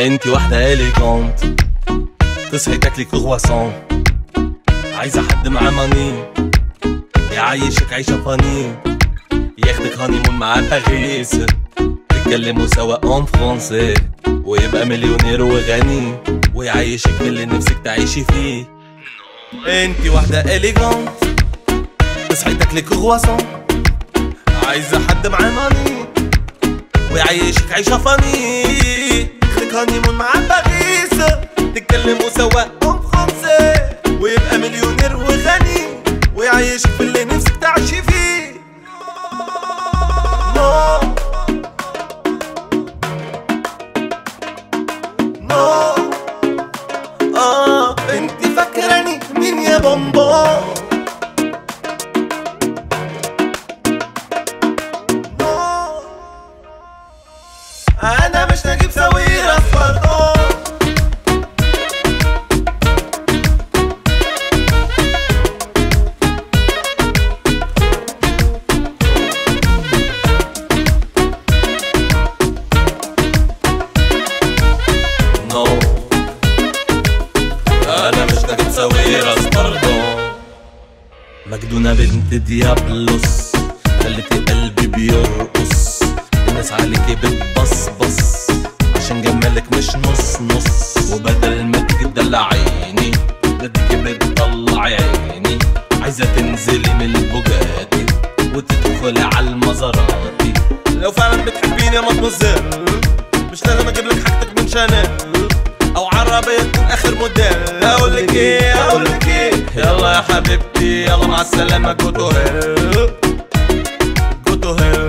انتي واحدة اليجونت تصحي تاكلي كرواسون عايزة حد معاه ماني يعيشك عيشة فاني ياخدك هانيمون مع باريس تتكلموا سوا اون فرونسي ويبقى مليونير وغني ويعيشك في اللي نفسك تعيشي فيه انتي واحدة اليجونت تصحي تاكلي كرواسون عايزة حد معاه ماني ويعيشك عيشة فاني ياخدك هانيمون مع باريس تتكلموا سوا اون فرونسي ويبقى مليونير وغني ويعيشك في اللي نفسك تعيشي فيه نو نو اه انتي فاكراني مين يا بومبو نو انا مش نجيب ساويرس برضو نو انا مش نجيب ساويرس برضو مجنونة بنت ديابلوس خلتي قلبي بيرقص الناس عليكي بتبصبص عشان جمالك مش نص نص وبدل ما تيجي تدلعيني ده تيجي بتطلع عيني عايزة تنزلي من البوجاتي وتدخلي على المزاراتي لو فعلا بتحبيني يا مدموزيل مش لازم اجيب لك حاجتك من شانيل او عربية تكون اخر موديل اقول لك ايه اقول لك ايه يلا يا حبيبتي يلا مع السلامة جو تو هيل جو تو هيل